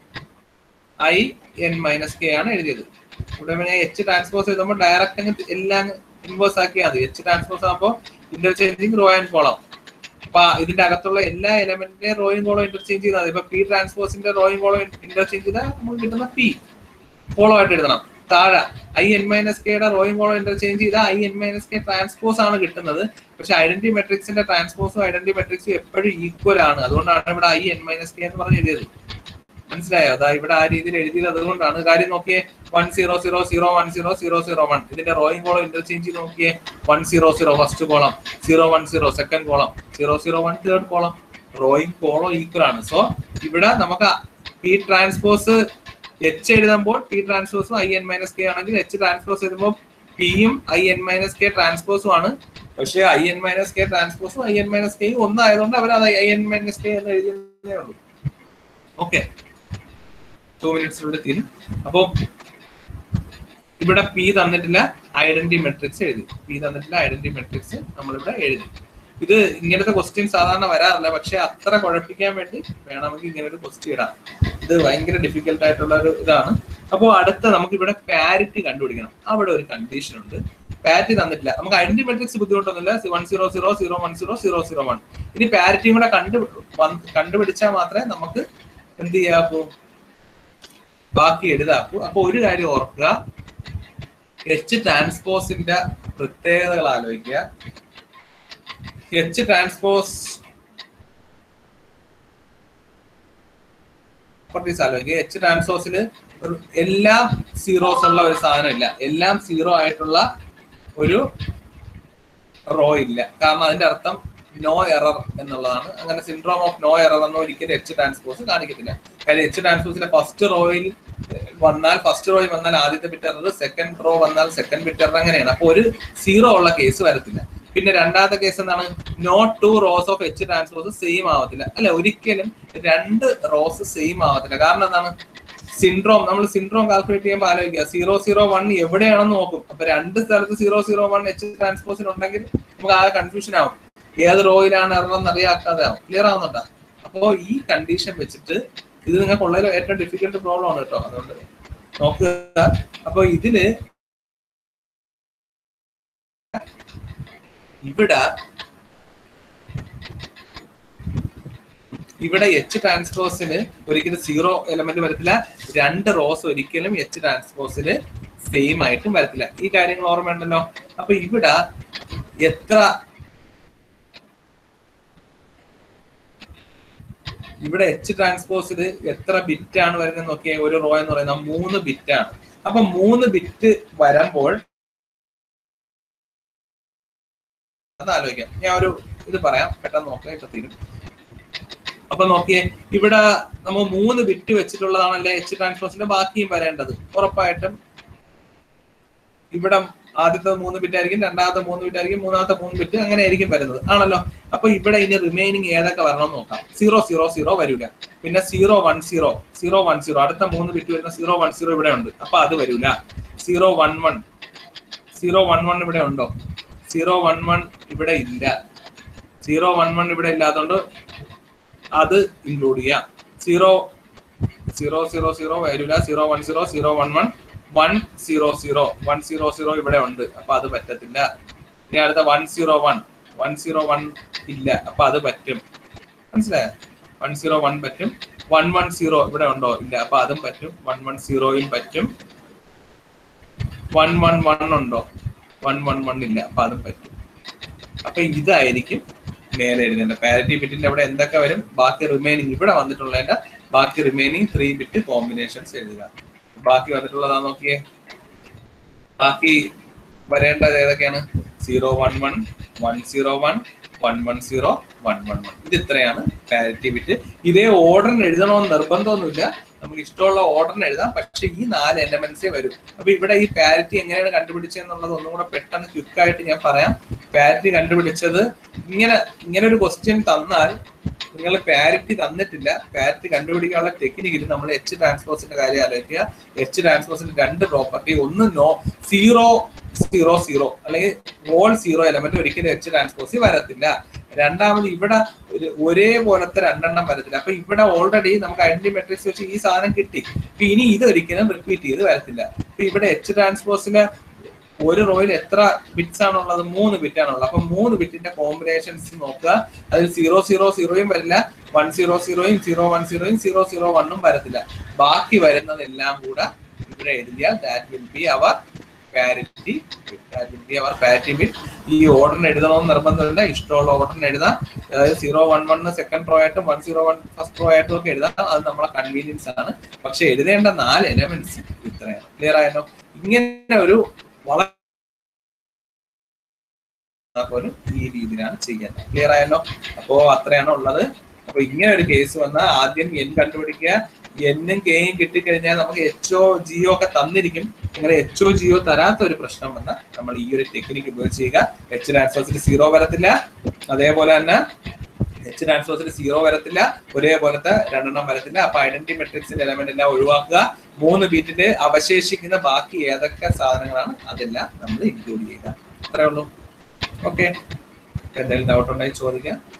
A: ഐ എൻ മൈനസ് കെ ആണ് എഴുതിയത് ഇവിടെ ഞാൻ എച്ച് ട്രാൻസ്പോസ് എഴുതുമ്പോൾ ഡയറക്റ്റ് അങ്ങ് എല്ലാം ഇൻവേഴ്സ് ആക്കിയാൽ മതി എച്ച് ട്രാൻസ്പോസ് ആകുമ്പോൾ ഇന്റർചേഞ്ചിങ് റോ ആൻഡ് കോളം അപ്പൊ ഇതിന്റെ അകത്തുള്ള എല്ലാ എലമെന്റിന്റെയും റോയും കോളം ഇന്റർചേഞ്ച് ചെയ്താൽ മതി ഇപ്പൊ പി ട്രാൻസ്പോസിന്റെ റോയും കോളം ഇന്റർചേഞ്ച് ചെയ്താൽ നമുക്ക് കിട്ടുന്ന പി കോളം ആയിട്ട് എഴുതണം താഴെ ഐ എൻ മൈനസ് കെയുടെ റോയും കോളം ഇന്റർചേഞ്ച് ചെയ്താൽ I N minus K transpose ആണ് കിട്ടുന്നത് പക്ഷെ ഐഡന്റി മെട്രിക്സിന്റെ ട്രാൻസ്പോസും ഐഡന്റി മെട്രിക്സും എപ്പോഴും ഈക്വൽ ആണ് അതുകൊണ്ടാണ് ഇവിടെ ഐ എൻ മൈനസ് കെ എന്ന് പറഞ്ഞ് എഴുതിയത് മനസ്സിലായോ അതാ ഇവിടെ ആ രീതിയിൽ എഴുതിയത് അതുകൊണ്ടാണ് കാര്യം നോക്കിയേ one zero zero zero one zero zero zero one ഇതിന്റെ റോയിങ് കോളം ഇന്റർചേഞ്ച് ചെയ്ത് നോക്കിയേ one zero zero first column zero one zero second column zero zero one third column റോയിങ് കോളം ഈക്വൽ ആണ് സോ ഇവിടെ നമുക്ക് പി ട്രാൻസ്പോസ് എച്ച് എഴുതുമ്പോൾ P ട്രാൻസ്പോസും ഐ എൻ മൈനസ് കെ ആണെങ്കിൽ എച്ച് ട്രാൻസ്പോസ് എഴുതുമ്പോൾ പിയും ഐ എൻ മൈനസ് കെ ട്രാൻസ്പോസും ആണ് പക്ഷേ ഐ എൻ മൈനസ് കെ ട്രാൻസ്പോസും ഐ എൻ മൈനസ് കെയും ഒന്നായതുകൊണ്ട് അവർ അത് ഐ എൻ മൈനസ് കെ എന്ന് എഴുതിയതേ ഉള്ളൂ ഓക്കെ ടു മിനിറ്റ്സിലൂടെ തീരും അപ്പോ ഇവിടെ പി തന്നിട്ടില്ല ഐഡന്റി മെട്രിക്സ് എഴുതി പി തന്നിട്ടില്ല ഐഡന്റി മെട്രിക്സ് നമ്മളിവിടെ എഴുതി ഇത് ഇങ്ങനത്തെ ക്വസ്റ്റ്യൻ സാധാരണ വരാറില്ല പക്ഷെ അത്ര കുഴപ്പിക്കാൻ വേണ്ടി വേണമെങ്കിൽ ഇങ്ങനെ ഒരു ക്വസ്റ്റ്യൻ ഇടാം ഇത് ഭയങ്കര ഡിഫിക്കൽട്ട് ആയിട്ടുള്ള ഒരു ഇതാണ് അപ്പോൾ അടുത്ത നമുക്ക് ഇവിടെ പാരിറ്റി കണ്ടുപിടിക്കണം അവിടെ ഒരു കണ്ടീഷൻ ഉണ്ട് പാരിറ്റി തന്നിട്ടില്ല നമുക്ക് ഐഡന്റി മെട്രിക്സ് ബുദ്ധിമുട്ടൊന്നുമില്ല one zero zero zero one zero zero zero one ഇനി പാരിറ്റിയും കൂടെ കണ്ടു കണ്ടുപിടിച്ചാൽ മാത്രമേ നമുക്ക് എന്ത് ചെയ്യാപ്പോ ബാക്കി എഴുതാക്കൂ അപ്പൊ ഒരു കാര്യം ഓർക്കുക എച്ച് ട്രാൻസ്പോസിന്റെ പ്രത്യേകതകൾ ആലോചിക്കുക എച്ച് ട്രാൻസ്പോസ് പ്രോപ്പർട്ടീസ് ആലോചിക്കുക എച്ച് ട്രാൻസ്പോസിൽ എല്ലാം സീറോസ് ഉള്ള ഒരു സാധനം ഇല്ല എല്ലാം സീറോ ആയിട്ടുള്ള ഒരു റോ ഇല്ല കാരണം അതിന്റെ അർത്ഥം നോ എറർ എന്നുള്ളതാണ് അങ്ങനെ സിൻഡ്രോം ഓഫ് നോ എറർ എന്ന് ഒരിക്കലും എച്ച് ട്രാൻസ്പോസ് കാണിക്കത്തില്ല കാര്യം എച്ച് ട്രാൻസ്പോസിന്റെ ഫസ്റ്റ് റോയിൽ വന്നാൽ ഫസ്റ്റ് റോയിൽ വന്നാൽ ആദ്യത്തെ ബിറ്റ് എറർ സെക്കൻഡ് റോ വന്നാൽ സെക്കൻഡ് ബിറ്റ് എറർ അങ്ങനെയാണ് അപ്പൊ ഒരു സീറോ ഉള്ള കേസ് വരത്തില്ല പിന്നെ രണ്ടാമത്തെ കേസ് എന്താണ് no two rows of H transpose same ആവത്തില്ല അല്ല ഒരിക്കലും രണ്ട് റോസ് സെയിം ആവത്തില്ല കാരണം എന്താണ് സിൻഡ്രോം നമ്മൾ സിൻഡ്രോം കാൽക്കുലേറ്റ് ചെയ്യുമ്പോൾ ആലോചിക്കുക സീറോ സീറോ വൺ എവിടെയാണെന്ന് നോക്കും അപ്പൊ രണ്ട് സ്ഥലത്ത് സീറോ സീറോ വൺ എച്ച് ട്രാൻസ്പോസിന് ഉണ്ടെങ്കിൽ നമുക്ക് ആകെ കൺഫ്യൂഷൻ ആവും ഏത് റോയിലാണ് എററെന്ന് അറിയാക്കാതെ ആവും ക്ലിയർ ആവുന്നുണ്ടോ അപ്പോ ഈ കണ്ടീഷൻ വെച്ചിട്ട് ഇത് നിങ്ങൾക്ക് ഉള്ളതിൽ ഏറ്റവും ഡിഫിക്കൽട്ട് പ്രോബ്ലം ആണ് കേട്ടോ അതുകൊണ്ട് നോക്കുക അപ്പൊ ഇതില് ഇവിടെ ഇവിടെ എച്ച് ട്രാൻസ്പോസിന് ഒരിക്കലും സീറോ എലമെന്റ് വരത്തില്ല രണ്ട് റോസ് ഒരിക്കലും എച്ച് ട്രാൻസ്പോസിന് സെയിം ആയിട്ടും വരത്തില്ല ഈ കാര്യങ്ങൾ ഓർമ്മയുണ്ടല്ലോ അപ്പൊ ഇവിടെ എത്ര ഇവിടെ എച്ച് ട്രാൻസ്പോസിൽ എത്ര ബിറ്റ് ആണ് വരുന്നത് നോക്കിയേ ഒരു റോ എന്ന് പറയുന്നത് മൂന്ന് ബിറ്റ് ആണ് അപ്പൊ മൂന്ന് ബിറ്റ് വരുമ്പോൾ അത് ആലോചിക്കാം ഞാൻ ഒരു ഇത് പറയാം പെട്ടെന്ന് നോക്കാം ഇപ്പൊ തീരും അപ്പൊ നോക്കിയേ ഇവിടെ നമ്മൾ മൂന്ന് ബിറ്റ് വെച്ചിട്ടുള്ളതാണല്ലേ എച്ച് ട്രാൻസ്പോസിന്റെ ബാക്കിയും വരേണ്ടത് ഉറപ്പായിട്ടും ഇവിടെ ആദ്യത്തെ മൂന്ന് ബിറ്റ് ആയിരിക്കും രണ്ടാമത്തെ മൂന്ന് ബിറ്റ് ആയിരിക്കും മൂന്നാമത്തെ മൂന്ന് ബിറ്റ് അങ്ങനെ ആയിരിക്കും വരുന്നത് ആണല്ലോ അപ്പൊ ഇവിടെ ഇനി റിമൈനിങ് ഏതൊക്കെ വരണം നോക്കാം സീറോ സീറോ സീറോ വരൂല പിന്നെ zero one zero zero one zero അടുത്ത മൂന്ന് ബിറ്റ് വരുന്ന സീറോ വൺ സീറോ ഇവിടെ ഉണ്ട് അപ്പൊ അത് വരൂല zero one one zero one one ഇവിടെ ഉണ്ടോ സീറോ വൺ വൺ ഇവിടെ ഇല്ല സീറോ വൺ വൺ ഇവിടെ ഇല്ലാത്തതുകൊണ്ട് അത് ഇൻക്ലൂഡ് ചെയ്യാം സീറോ സീറോ സീറോ സീറോ വരൂല zero one zero zero one one one zero zero one zero zero ഇവിടെ ഉണ്ട് അപ്പൊ അത് പറ്റത്തില്ല ഇനി അടുത്ത one zero one one zero one ഇല്ല അപ്പൊ അത് പറ്റും മനസ്സിലായോ വൺ സീറോ വൺ പറ്റും വൺ വൺ സീറോ ഇവിടെ ഉണ്ടോ ഇല്ല അപ്പൊ അതും പറ്റും വൺ വൺ സീറോയും പറ്റും വൺ വൺ വൺ ഉണ്ടോ വൺ വൺ വൺ ഇല്ല അപ്പൊ അതും പറ്റും അപ്പൊ ഇതായിരിക്കും മേലെ എഴുതേണ്ടത് പാരിറ്റി ബിറ്റിന്റെ അവിടെ എന്തൊക്കെ വരും ബാക്കി റിമൈനിങ് ഇവിടെ വന്നിട്ടുള്ളതിന്റെ ബാക്കി റിമൈനിങ് ത്രീ ബിറ്റ് കോമ്പിനേഷൻസ് എഴുതുക ബാക്കി വന്നിട്ടുള്ളതാ നോക്കിയേ ബാക്കി വരേണ്ടത് ഏതൊക്കെയാണ് zero one one one zero one one one zero one one one ഇത് ഇത്രയാണ് പാരിറ്റി ബിറ്റ് ഇതേ ഓർഡറിന് എഴുതണമെന്ന് നിർബന്ധമൊന്നുമില്ല നമുക്ക് ഇഷ്ടമുള്ള ഓർഡറിന് എഴുതാം പക്ഷെ ഈ നാല് എലമെന്റ്സേ വരും അപ്പൊ ഇവിടെ ഈ പാരിറ്റി എങ്ങനെയാണ് കണ്ടുപിടിച്ചതെന്നുള്ളത് ഒന്നും കൂടെ പെട്ടെന്ന് ക്വിക്കായിട്ട് ഞാൻ പറയാം പാരിറ്റി കണ്ടുപിടിച്ചത് ഇങ്ങനെ ഇങ്ങനെ ഒരു ക്വസ്റ്റ്യൻ തന്നാൽ നിങ്ങൾ പാരിറ്റി തന്നിട്ടില്ല പാരിറ്റി കണ്ടുപിടിക്കാനുള്ള ടെക്നിക്കിൽ നമ്മൾ എച്ച് ട്രാൻസ്പോസിന്റെ കാര്യം ആലോചിക്കുക എച്ച് ട്രാൻസ്പോസിന്റെ രണ്ട് പ്രോപ്പർട്ടി ഒന്ന് നോ സീറോ സീറോ സീറോ അല്ലെങ്കിൽ വോൾ സീറോ എലമെന്റ് ഒരിക്കലും എച്ച് ട്രാൻസ്പോസി വരത്തില്ല രണ്ടാമത് ഇവിടെ ഒരു ഒരേപോലത്തെ രണ്ടെണ്ണം വരത്തില്ല അപ്പൊ ഇവിടെ ഓൾറെഡി നമുക്ക് ഐഡന്റി മെട്രിക്സ് വെച്ച് ഈ സാധനം കിട്ടി അപ്പൊ ഇനി ഇത് ഒരിക്കലും റിപ്പീറ്റ് ചെയ്ത് വരത്തില്ല അപ്പൊ ഇവിടെ എച്ച് ട്രാൻസ്പോസിന് ഒരു റോയിൽ എത്ര ബിറ്റ്സ് ആണുള്ളത് മൂന്ന് ബിറ്റ് ആണുള്ളത് അപ്പൊ മൂന്ന് ബിറ്റിന്റെ കോമ്പിനേഷൻസ് നോക്കുക അതിൽ സീറോ സീറോ സീറോയും വരില്ല വൺ സീറോ സീറോയും സീറോ വൺ സീറോയും സീറോ സീറോ വണ്ണും വരത്തില്ല ബാക്കി വരുന്നതെല്ലാം കൂടെ ഇവിടെ എഴുതിയാൽ that will be our parity that will be our parity bit ഈ ഓർഡറിന് എഴുതണമെന്ന് നിർബന്ധമില്ല ഇഷ്ടമുള്ള ഓർഡറിന് എഴുതാം അതായത് zero one one second row ആയിട്ടും one zero one first row ആയിട്ടും ഒക്കെ എഴുതാം അത് നമ്മളെ കൺവീനിയൻസ് ആണ് പക്ഷെ എഴുതേണ്ട നാല് എലമെന്റ്സ് ഇത്രയാണ് ക്ലിയർ ആയല്ലോ ഇങ്ങനെ ഒരു വളരെ പോലും ഈ രീതിയിലാണ് ചെയ്യുന്നത് ക്ലിയർ ആയല്ലോ അപ്പോ അത്രയാണ് ഉള്ളത് അപ്പൊ ഇങ്ങനെ ഒരു കേസ് വന്നാൽ ആദ്യം എൻ കണ്ടുപിടിക്കുക എന്നും കെയും കിട്ടിക്കഴിഞ്ഞാൽ നമുക്ക് എച്ച്ഒ ജിയോ ഒക്കെ തന്നിരിക്കും അങ്ങനെ എച്ച്ഒ ജിയോ തരാത്ത ഒരു പ്രശ്നം വന്നാൽ നമ്മൾ ഈ ഒരു ടെക്നിക്ക് ഉപയോഗിച്ച് ചെയ്യുക എച്ച് ട്രാൻസ്ഫേഴ്സിൽ സീറോ വരത്തില്ല അതേപോലെ തന്നെ എച്ച് ട്രാൻസ്ഫേഴ്സിൽ സീറോ വരത്തില്ല ഒരേപോലത്തെ രണ്ടെണ്ണം വരത്തില്ല അപ്പൊ ഐഡന്റി മെട്രിക്സിന്റെ എലമെന്റ് എല്ലാം ഒഴിവാക്കുക മൂന്ന് ബീറ്റിന്റെ അവശേഷിക്കുന്ന ബാക്കി ഏതൊക്കെ സാധനങ്ങളാണ് അതെല്ലാം നമ്മൾ ഇൻക്ലൂഡ് ചെയ്യുക അത്രേ ഉള്ളൂ ഓക്കെ എന്തെങ്കിലും ഡൗട്ട് ഉണ്ടെങ്കിൽ ചോദിക്കാം